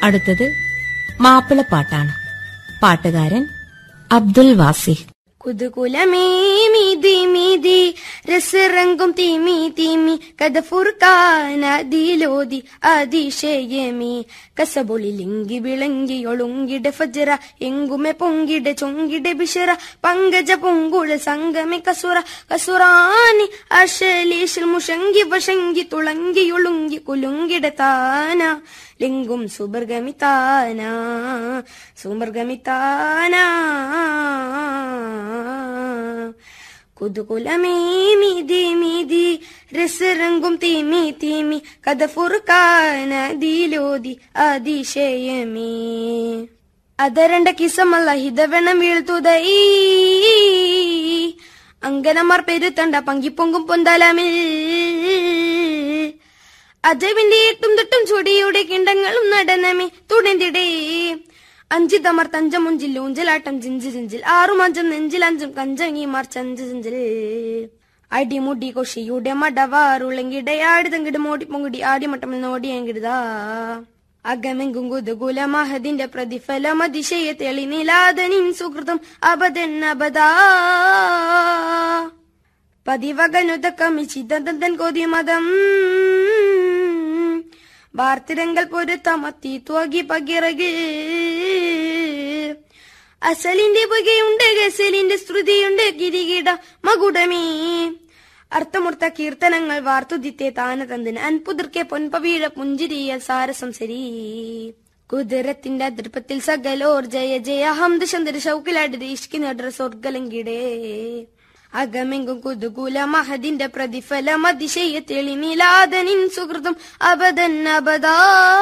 അടുത്തത് മാപ്പിളപ്പാട്ടാണ് പാട്ടുകാരൻ അബ്ദുൽ വാസിഹ് കുതുകുലമേ മീതി മീതി രസറങ്കും തീമി തീമി കഥ ഫുർക്കാനതിലോതി അതിശയമേ കസബൊളിലിങ്കി വിളങ്കി ഒളുങ്കിട ഫജറ എങ്കുമെ പൊങ്കിട ചൊങ്കിട ബിഷറ പങ്കജ പൊങ്കുള സംഗമെ കസുറ കസുറാനി അശലീശൽ മുഷങ്കി വശങ്കി തുളങ്കി ഒളുങ്കി കുലുങ്കിട താന ലിംഗും സുബർഗമിതാന സുമർഗമിതാന കുതുകുലമേ മീതി മീതി രസറങ്കും തീമി തീമി കഥ ഫുർക്കാനതിലോതി അതിശയമേ അതരണ്ട കിസമല്ല ഹിതവെണ്ണം വീഴ്ത്തുതൈ അങ്കനമാർ പെരുത്തണ്ട പങ്കിപ്പൊങ്കും പൊന്തലമിൽ അജവിന്റെ എട്ടും തൊട്ടും ചുടിയുടെ കിണ്ടങ്ങളും നടനമേ തുടങ്ങിടേ അഞ്ചിതമർ തഞ്ചമുഞ്ചിൽ ഊഞ്ചലാട്ടം ജിഞ്ചി ജിഞ്ചിൽ ആറുമഞ്ചം നെഞ്ചിൽ അഞ്ചും കഞ്ചങ്ങിമാർ ചഞ്ച് ജിഞ്ചിൽ അടിമുടി കൊഷിയുടെ മടവാറുളങ്കിടയാടിതങ്കിട് മോടി പൊങ്കിടി ആടിമട്ടം നോടിയെങ്കിടുതാ അകമെങ്കും കുതുകുല മഹദിന്റെ പ്രതിഫലം അതിശയ തെളി നിലാദനിൻ സുഹൃതം അബദൻ അബദാ പതിവകനുതക്കമിച്ചിതന്തൻ കൊതിമതം വാർത്തിരങ്കൽ പൊരുത്തമത്തി തുവകി പകിറകിൽ അസലിന്റെ പുകയുണ്ട് ഗസലിന്റെ ശ്രുതിയുണ്ട് കിരികിട മകുടമേ അർത്ഥമുർത്ത കീർത്തനങ്ങൾ വാർത്തുദിത്തെ താനതന്തിന് അൻപുതിർക്കെ പൊൻപവീഴ പുഞ്ചിരിയ സാരസം സരി കുതിരത്തിന്റെ അതിർപ്പത്തിൽ സകലോർ ജയ ജയ ഹംദ ചന്ദ്ര ഷൗക്കിലാടി ഇഷ്കി നട സ്വർഗലങ്കിടേ അകമെങ്കും കുതുകൂല മഹദിന്റെ പ്രതിഫലം അതിശയ തെളി നീലാദനിൻ സുഹൃതം അബദൻ അബദാ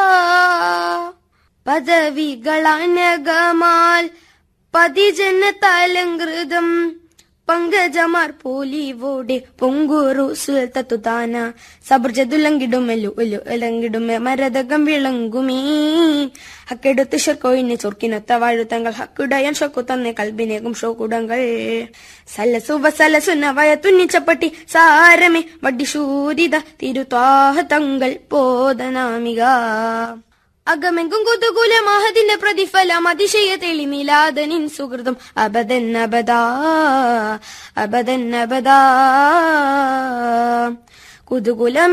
പദവികളാനകമാൽ പതിജന തലങ്കൃതം പങ്കജമാർ പോലിവോടെ പൊങ്കൂറു സുൽത്തത്തുതാന സബർജതുലങ്കിടുമെല്ലു ഒല്ലു ഇളങ്കിടുമെ മരതകം വിളങ്ങുമേ ഹക്കെടുത്ത് ഷൊക്കോയിനെ ചൊർക്കിനൊത്ത വാഴുത്തങ്ങൾ ഹക്കുടയൻ ഷൊക്കു തന്നെ കൽബിനേകും ഷോക്കുടങ്ങൾ സലസുവ സലസുന വയ തുന്നിച്ചപ്പട്ടി സാരമേ വടിശൂരിത തിരുത്വാഹ തങ്ങൾ പോതനാമിക അകമെങ്കും കുതുകുല മഹദിന്റെ പ്രതിഫലം അതിശയ തെളി മിലാദനിൻ സുഹൃതം അബദൻ അബദാ അബദൻ അബദാ കുതുകുല